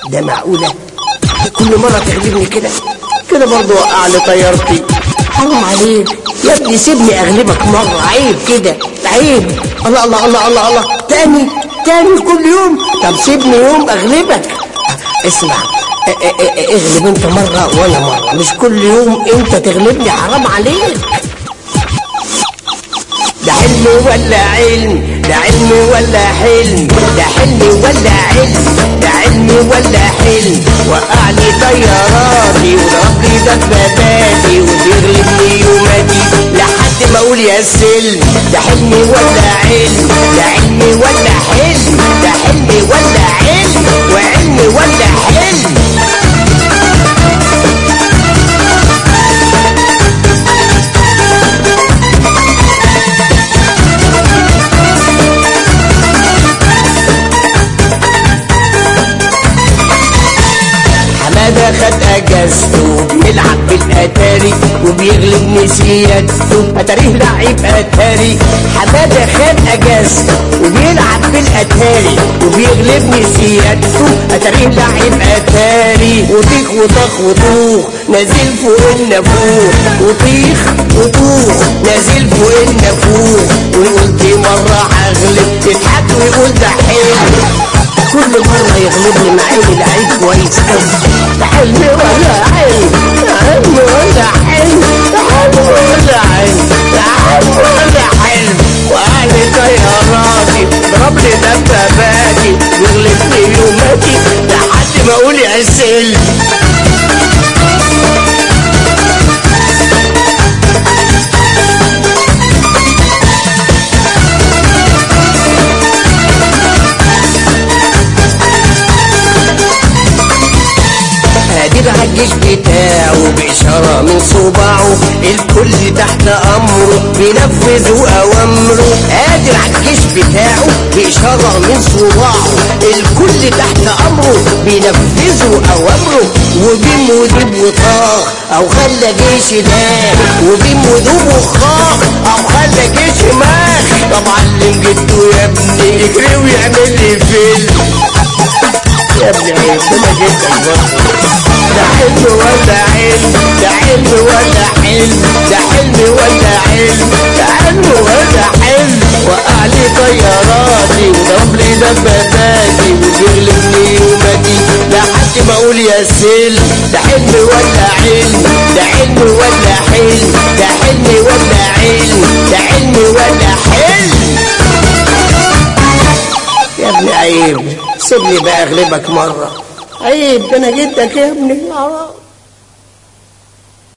ده معقولة كل مرة تغلبني كده كده برضه وقع لي طيارتي حرام عليك يا ابني سيبني اغلبك مرة عيب كده عيب الله الله الله الله الله تاني تاني كل يوم طب سيبني يوم اغلبك اسمع ا- ا- ا- اغلب انت مرة وانا مرة مش كل يوم انت تغلبني حرام عليك ده حلم ولا علم ده علم ولا حلم ده حلم ولا علم ده علم ولا حلم وقع لي طياراتي وضرب لي دباباتي وبيغلبني يوماتي لحد ما اقول يا سلم ده حلم ولا علم ده علم ولا حلم ده حلم ولا علم وعلم ولا حلم حمادة خد اجازته بيلعب بالاتاري وبيغلبني سيادته اتاريه لعيب اتاري حمادة خد اجازته وبيلعب بالاتاري وبيغلبني سيادته اتاريه لعيب اتاري وطيخ وطخ وطوخ نازل فوق النافوخ وطيخ وطوخ نازل فوق النافوخ وقلت مرة هغلب تضحك ويقول ده حلو كل مرة يغلبني مع اني لعيب كويس قوي ده حلم ولا حلم ده حلم ولا حلم ده حلم ولا حلم ده حلم ولا حلم وأهلي طياراتي ضرب لي دباباتي يغلبني يوماتي لحد ما اقول يا سلم قادر على الجيش بتاعه بإشارة من صباعه الكل تحت أمره بينفذوا أوامره قادر على الجيش بتاعه بإشارة من صباعه الكل تحت أمره بينفذوا أوامره وبيم ودوب وطاخ أو خلى جيش داخ وبيم ودوب وخاخ أو خلى جيش ماخ طب علم جده يا ابني يجري ويعمل لي فيلم يا ابني عيب ده جدا برضه ده حلم ولا علم ده حلم ولا حلم ده حلم ولا علم ده حلم ولا حلم وقع لي طياراتي وضرب لي دباباتي وبيغلبني يوماتي لحد ما اقول يا سلم ده حلم ولا علم ده علم ولا حلم ده حلم ولا علم ده علم ولا حلم يا ابني عيب سيبني بقى اغلبك مرة عيب ده انا جدك يا ابني يا رب